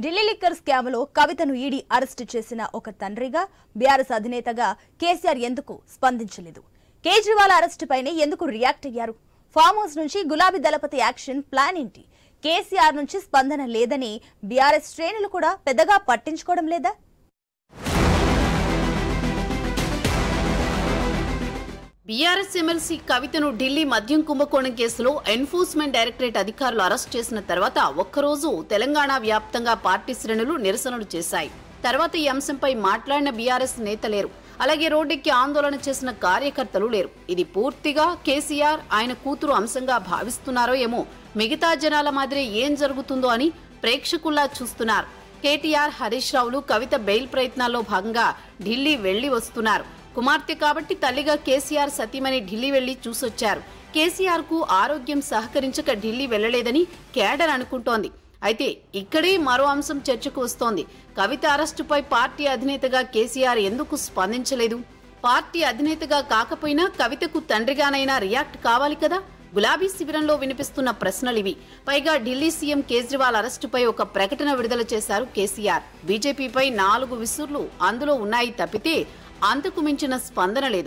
Delhi liquor స్కామ్లో కవితను ED arrest చేసిన ఒక తండ్రిగా బీఆర్ఎస్ అధినేతగా కేసీఆర్ ఎందుకు స్పందించలేదు కేజ్రీవాల్ అరెస్టుపైనే ఎందుకు రియాక్ట్ అయ్యారు ఫామ్ హౌస్ నుంచి గులాబీ దళపతి యాక్షన్ ప్లాన్ ఏంటి కేసీఆర్ నుంచి స్పందన లేదని బీఆర్ఎస్ శ్రేణులు కూడా పెద్దగా పట్టించుకోవడం లేదా బీఆర్ఎస్ ఎమ్మెల్సీ కవితను ఢిల్లీ మద్యం కుంభకోణం కేసులో ఎన్ఫోర్స్మెంట్ డైరెక్టరేట్ అధికారులు అరెస్ట్ చేసిన తర్వాత ఒక్కరోజు తెలంగాణ వ్యాప్తంగా పార్టీ శ్రేణులు నిరసనలు చేశాయి తర్వాత ఈ అంశంపై మాట్లాడిన బీఆర్ఎస్ నేత లేరు అలాగే రోడ్డెక్కి ఆందోళన చేసిన కార్యకర్తలు లేరు ఇది పూర్తిగా కేసీఆర్ ఆయన కూతురు అంశంగా భావిస్తున్నారో ఏమో మిగతా జనాల మాదిరి ఏం జరుగుతుందో అని ప్రేక్షకుల్లా చూస్తున్నారు కేటీఆర్ హరీష్ రావులు కవిత బెయిల్ ప్రయత్నాల్లో భాగంగా ఢిల్లీ వెళ్లి వస్తున్నారు కుమార్తె కాబట్టి తల్లిగా కేసీఆర్ సతీమణి ఢిల్లీ వెళ్లి చూసొచ్చారు కేసీఆర్ కు ఆరోగ్యం సహకరించక ఢిల్లీ వెళ్లలేదని కేడర్ అనుకుంటోంది అయితే ఇక్కడే మరో అంశం చర్చకు వస్తోంది కవిత అరెస్టుపై పార్టీ అధినేతగా కేసీఆర్ ఎందుకు స్పందించలేదు పార్టీ అధినేతగా కాకపోయినా కవితకు తండ్రిగానైనా రియాక్ట్ కావాలి కదా గులాబీ శిబిరంలో వినిపిస్తున్న ప్రశ్నలివి పైగా ఢిల్లీ సీఎం కేజ్రీవాల్ అరెస్టుపై ఒక ప్రకటన విడుదల చేశారు కేసీఆర్ బీజేపీపై నాలుగు విసుర్లు అందులో ఉన్నాయి తప్పితే అంతకు మించిన స్పందన లేదు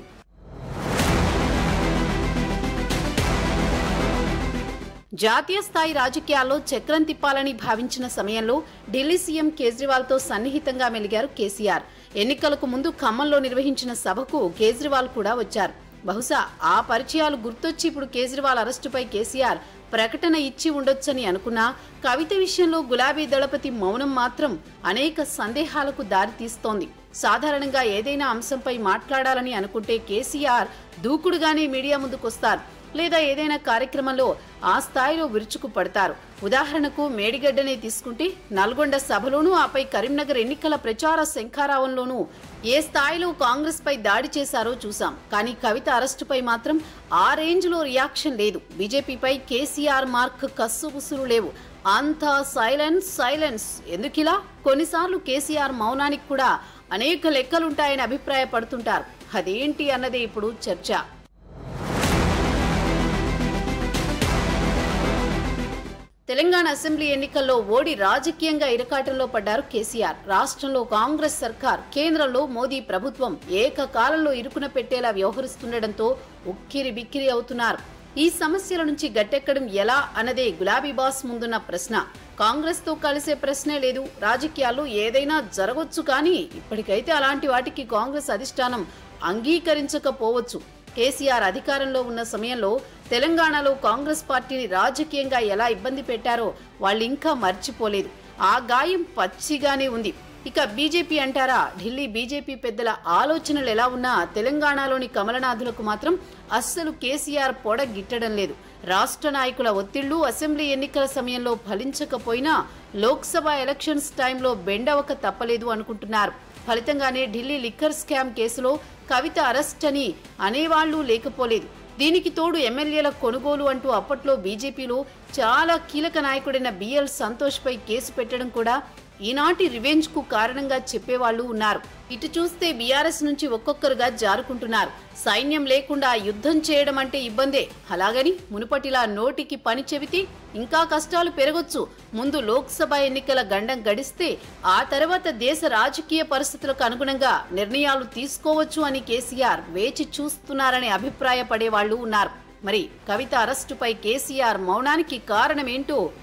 జాతీయ స్థాయి రాజకీయాల్లో చక్రం తిప్పాలని భావించిన సమయంలో ఢిల్లీ సీఎం కేజ్రీవాల్తో సన్నిహితంగా మెలిగారు కేసీఆర్ ఎన్నికలకు ముందు ఖమ్మంలో నిర్వహించిన సభకు కేజ్రీవాల్ కూడా వచ్చారు బహుశా ఆ పరిచయాలు గుర్తొచ్చి ఇప్పుడు కేజ్రీవాల్ అరెస్టుపై కేసీఆర్ ప్రకటన ఇచ్చి ఉండొచ్చని అనుకున్నా కవిత విషయంలో గులాబీ దళపతి మౌనం మాత్రం అనేక సందేహాలకు దారితీస్తోంది సాధారణంగా ఏదైనా అంశంపై మాట్లాడాలని అనుకుంటే కేసీఆర్ దూకుడుగానే మీడియా ముందుకొస్తారు లేదా ఏదైనా కార్యక్రమంలో ఆ స్థాయిలో విరుచుకు పడతారు ఉదాహరణకు మేడిగడ్డనే తీసుకుంటే నల్గొండ సభలోనూ ఆపై కరీంనగర్ ఎన్నికల ప్రచార శంఖారావంలోనూ ఏ స్థాయిలో కాంగ్రెస్ పై దాడి చేశారో చూసాం కానీ కవిత అరెస్టుపై మాత్రం ఆ రేంజ్ లో రియాక్షన్ లేదు బీజేపీపై కేసీఆర్ మార్క్ కస్సుబుసులు లేవు అంతా సైలెన్స్ సైలెన్స్ ఎందుకిలా కొన్నిసార్లు కేసీఆర్ మౌనానికి కూడా అనేక లెక్కలుంటాయని అభిప్రాయపడుతుంటారు అదేంటి అన్నదే ఇప్పుడు చర్చ తెలంగాణ అసెంబ్లీ ఎన్నికల్లో ఓడి రాజకీయంగా ఇరకాటంలో పడ్డారు కేసీఆర్ రాష్ట్రంలో కాంగ్రెస్ సర్కార్ కేంద్రంలో మోదీ ప్రభుత్వం ఏకకాలంలో ఇరుకున పెట్టేలా వ్యవహరిస్తుండటంతో ఉక్కిరి బిక్కిరి అవుతున్నారు ఈ సమస్యల నుంచి గట్టెక్కడం ఎలా అన్నదే గులాబీ బాస్ ముందున్న ప్రశ్న కాంగ్రెస్ తో కలిసే ప్రశ్నే లేదు రాజకీయాల్లో ఏదైనా జరగొచ్చు కానీ ఇప్పటికైతే అలాంటి వాటికి కాంగ్రెస్ అధిష్టానం అంగీకరించకపోవచ్చు కేసీఆర్ అధికారంలో ఉన్న సమయంలో తెలంగాణలో కాంగ్రెస్ పార్టీని రాజకీయంగా ఎలా ఇబ్బంది పెట్టారో వాళ్ళు ఇంకా మర్చిపోలేదు ఆ గాయం పచ్చిగానే ఉంది ఇక బీజేపీ అంటారా ఢిల్లీ బీజేపీ పెద్దల ఆలోచనలు ఎలా ఉన్నా తెలంగాణలోని కమలనాథులకు మాత్రం అస్సలు కేసీఆర్ పొడ గిట్టడం లేదు రాష్ట్ర నాయకుల ఒత్తిళ్లు అసెంబ్లీ ఎన్నికల సమయంలో ఫలించకపోయినా లోక్సభ ఎలక్షన్స్ టైంలో బెండవక తప్పలేదు అనుకుంటున్నారు ఫలితంగానే ఢిల్లీ లిక్కర్ స్కామ్ కేసులో కవిత అరెస్ట్ అని అనేవాళ్లు లేకపోలేదు దీనికి తోడు ఎమ్మెల్యేల కొనుగోలు అంటూ అప్పట్లో బీజేపీలో చాలా కీలక నాయకుడైన బిఎల్ సంతోష్ పై కేసు పెట్టడం కూడా ఈనాటి రివెంజ్ కు కారణంగా చెప్పేవాళ్లు ఉన్నారు ఇటు చూస్తే బీఆర్ఎస్ నుంచి ఒక్కొక్కరుగా జారుకుంటున్నారు సైన్యం లేకుండా యుద్ధం చేయడం అంటే ఇబ్బందే అలాగని మునుపటిలా నోటికి పని చెబితే ఇంకా కష్టాలు పెరగొచ్చు ముందు లోక్సభ ఎన్నికల గండం గడిస్తే ఆ తర్వాత దేశ రాజకీయ పరిస్థితులకు అనుగుణంగా నిర్ణయాలు తీసుకోవచ్చు అని కేసీఆర్ వేచి చూస్తున్నారని అభిప్రాయపడే వాళ్ళు ఉన్నారు మరి కవిత అరెస్టుపై కేసీఆర్ మౌనానికి కారణమేంటో